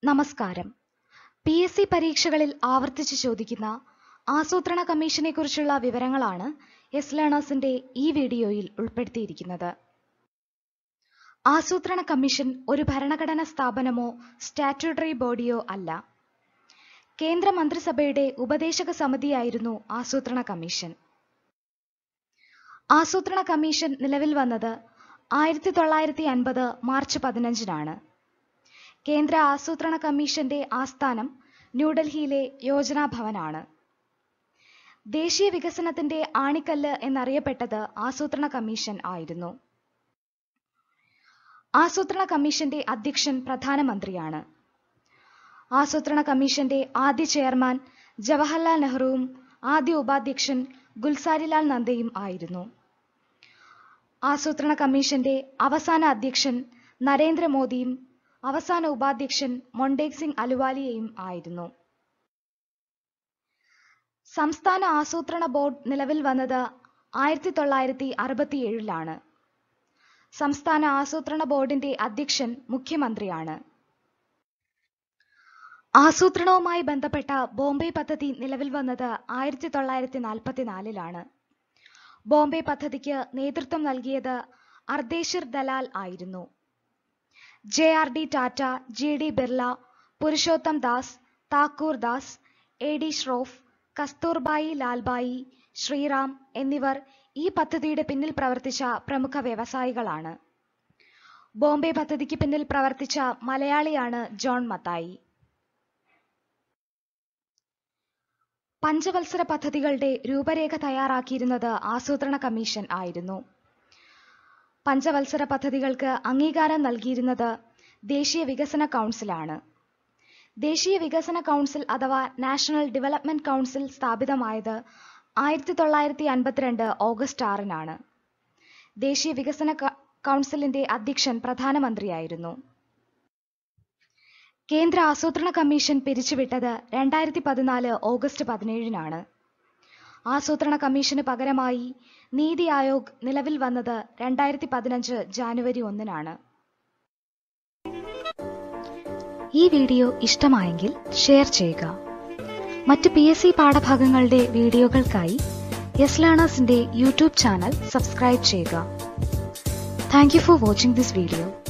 നമസ്കാരം P S C പരീക്ഷകളിൽ ആവർത്തിച്ച് ചോദിക്കുന്ന ആസൂത്രണ കമ്മീഷനെ കുറിച്ചുള്ള വിവരങ്ങളാണ് എസ് ലേണേഴ്സിന്റെ ഈ വീഡിയോയിൽ ഉൾപ്പെടുത്തിയിരിക്കുന്നത് ആസൂത്രണ കമ്മീഷൻ ഒരു ഭരണഘടനാ സ്ഥാപനമോ സ്റ്റാറ്റ്യൂട്ടറി ബോഡിയോ അല്ല കേന്ദ്ര മന്ത്രിസഭയുടെ ഉപദേശക സമിതിയായിരുന്നു ആസൂത്രണ കമ്മീഷൻ ആസൂത്രണ കമ്മീഷൻ നിലവിൽ വന്നത് ആയിരത്തി തൊള്ളായിരത്തി അൻപത് മാർച്ച് പതിനഞ്ചിനാണ് കേന്ദ്ര ആസൂത്രണ കമ്മീഷന്റെ ആസ്ഥാനം ന്യൂഡൽഹിയിലെ യോജനാ ഭവനാണ് ദേശീയ വികസനത്തിന്റെ ആണിക്കല്ല് എന്നറിയപ്പെട്ടത് ആസൂത്രണ കമ്മീഷൻ ആയിരുന്നു ആസൂത്രണ കമ്മീഷന്റെ അധ്യക്ഷൻ പ്രധാനമന്ത്രിയാണ് ആസൂത്രണ കമ്മീഷന്റെ ആദ്യ ചെയർമാൻ ജവഹർലാൽ നെഹ്റുവും ആദ്യ ഉപാധ്യക്ഷൻ ഗുൽസാരിലാൽ നന്ദയും ആയിരുന്നു ആസൂത്രണ കമ്മീഷന്റെ അവസാന അധ്യക്ഷൻ നരേന്ദ്രമോദിയും അവസാന ഉപാധ്യക്ഷൻ മൊണ്ടേക് സിംഗ് അലുവാലിയയും ആയിരുന്നു സംസ്ഥാന ആസൂത്രണ ബോർഡ് നിലവിൽ വന്നത് ആയിരത്തി തൊള്ളായിരത്തി അറുപത്തിയേഴിലാണ് സംസ്ഥാന ആസൂത്രണ ബോർഡിന്റെ അധ്യക്ഷൻ മുഖ്യമന്ത്രിയാണ് ആസൂത്രണവുമായി ബന്ധപ്പെട്ട ബോംബെ പദ്ധതി നിലവിൽ വന്നത് ആയിരത്തി തൊള്ളായിരത്തി നാൽപ്പത്തിനാലിലാണ് ബോംബെ പദ്ധതിക്ക് നേതൃത്വം നൽകിയത് അർദേശിർ ദലാൽ ആയിരുന്നു J R D Tata G D Birla Purushottam Das Thakur Das A D Shroff Kasturbhai Lalbhai Shriram എന്നിവർ ഈ പദ്ധതിയുടെ പിന്നിൽ പ്രവർത്തിച്ച പ്രമുഖ വ്യവസായികളാണ് ബോംബെ പദ്ധതിക്ക് പിന്നിൽ പ്രവർത്തിച്ച മലയാളിയാണ് ജോൺ മത്തായി പഞ്ചവത്സര പദ്ധതികളുടെ രൂപരേഖ തയ്യാറാക്കിയിരുന്നത് ആസൂത്രണ കമ്മീഷൻ ആയിരുന്നു പഞ്ചവത്സര പദ്ധതികൾക്ക് അംഗീകാരം നൽകിയിരുന്നത് ദേശീയ വികസന കൗൺസിലാണ് ദേശീയ വികസന കൗൺസിൽ അഥവാ നാഷണൽ ഡെവലപ്മെന്റ് കൗൺസിൽ സ്ഥാപിതമായത് ആയിരത്തി തൊള്ളായിരത്തി അൻപത്തിരണ്ട് ഓഗസ്റ്റ് ആറിനാണ് ദേശീയ വികസന കൗൺസിലിന്റെ അധ്യക്ഷൻ പ്രധാനമന്ത്രിയായിരുന്നു കേന്ദ്ര ആസൂത്രണ കമ്മീഷൻ പിരിച്ചുവിട്ടത് രണ്ടായിരത്തി പതിനാല് ഓഗസ്റ്റ് പതിനേഴിനാണ് ആസൂത്രണ കമ്മീഷന് പകരമായി നീതി ആയോഗ് നിലവിൽ വന്നത് രണ്ടായിരത്തി പതിനഞ്ച് ജാനുവരി ഒന്നിനാണ് ഈ വീഡിയോ ഇഷ്ടമായെങ്കിൽ ഷെയർ ചെയ്യുക മറ്റ് പി എസ് സി പാഠഭാഗങ്ങളുടെ വീഡിയോകൾക്കായി യെസ് ലേണേഴ്സിന്റെ യൂട്യൂബ് ചാനൽ സബ്സ്ക്രൈബ് ചെയ്യുക thank you for watching this video